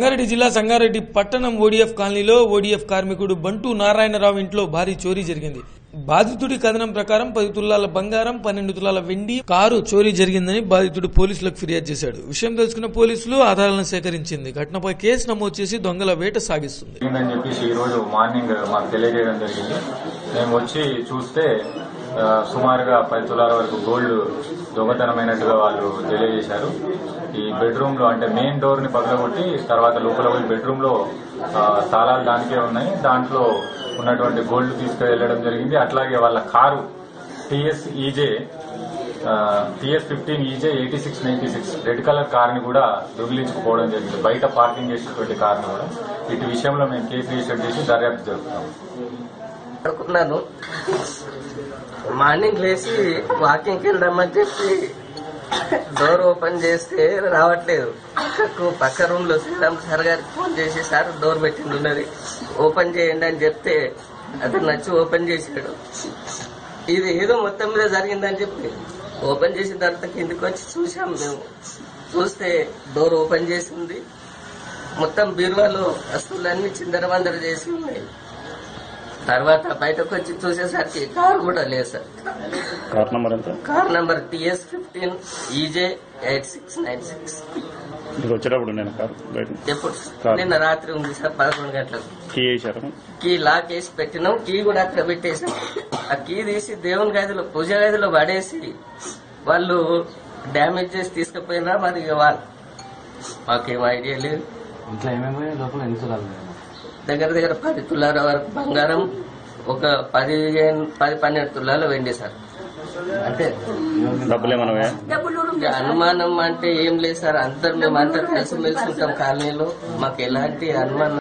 సంగారెడ్డి జిల్లా సంగారెడ్డి పట్టణం ఓడిఎఫ్ కాలనీలో ఓడిఎఫ్ కార్మికుడు బంటు నారాయణరావు ఇంట్లో భారీ చోరీ జరిగింది బాధితుడి కథనం ప్రకారం పది తులాల బంగారం పన్నెండు తులాల వెండి కారు చోరీ జరిగిందని బాధితుడు పోలీసులకు ఫిర్యాదు చేశాడు విషయం తెలుసుకున్న పోలీసులు ఆధారాలను సేకరించింది ఘటనపై కేసు నమోదు చేసి దొంగల వేట సాగిస్తుంది జరిగిందని చెప్పేసి ఈ రోజు మార్నింగ్ మాకు తెలియజేయడం జరిగింది మేము వచ్చి చూస్తే ఆ, సుమారుగా పది తులాల వరకు గోల్డ్ దొంగతనమైనట్టుగా వాళ్ళు తెలియజేశారు ఈ బెడ్రూమ్ లో అంటే మెయిన్ డోర్ ని పగలగొట్టి తర్వాత లోపల పోయి బెడ్రూమ్ లో ఆ, తాళాలు దానికే ఉన్నాయి దాంట్లో ఉన్నటువంటి గోల్డ్ తీసుకువెళ్ళడం జరిగింది అట్లాగే వాళ్ళ car TS EJ TS fifteen EJ eighty six ninety six red colour car ని కూడా దొంగిలించుకుపోవడం జరిగింది బయట పార్కింగ్ చేసినటువంటి కార్ ని కూడా ఇటు విషయంలో మేము కేసు రిజిస్టర్ చేసి దర్యాప్తు జరుపుతాం పడుకున్నాను మార్నింగ్ లేచి వాకింగ్కి వెళ్దామని చెప్పి డోర్ ఓపెన్ చేస్తే రావట్లేదు పక్కకు పక్క రూమ్ లో శ్రీరామ్ సార్ గారికి ఫోన్ చేసి సార్ డోర్ పెట్టింది ఉన్నది ఓపెన్ చేయండి అని చెప్తే అతను నచ్చి ఓపెన్ చేశాడు ఇది ఏదో మొత్తం మీద జరిగిందని చెప్పి ఓపెన్ చేసిన తర్వాత కిందికి వచ్చి చూసాం మేము చూస్తే డోర్ ఓపెన్ చేసింది మొత్తం బీరువాలో వస్తువులన్నీ చిందరవందర చేసి ఉన్నాయి తర్వాత బయటకు వచ్చి చూసేసరికి కారు కూడా లేదు సార్ కార్ నంబర్ ఎంత car number TS fifteen EJ eight six nine six మీరు వచ్చేటప్పుడు నేను కార్ బయట ఎప్పుడు కారు. నిన్న రాత్రి ఉంది సార్ పదకొండు గంటలకు కీ వేసారు కీ లాక్ వేసి పెట్టినాం కీ కూడా అక్కడ పెట్టేసాం ఆ కీ తీసి దేవుని గదిలో పూజ గదిలో పడేసి వాళ్ళు డ్యామేజ్ చేసి తీసుకుపోయినా మరి ఇక వాళ్ళు మాకేం ఐడియా లేదు ఇంట్లో ఏమేమి లోపల ఎన్ని తులాలు ఉన్నాయి? దగ్గర దగ్గర పది తులాల వరకు బంగారం ఒక పది పది పన్నెండు తులాలు వెండి సార్ అంటే డబ్బులు ఏమన్నా వేయా? ఇక అనుమానం అంటే ఏం లేదు సార్ అందరు మేము అందరు కలిసి మెలిసి ఉంటాం కాలనీలో మాకు ఎలాంటి అనుమానం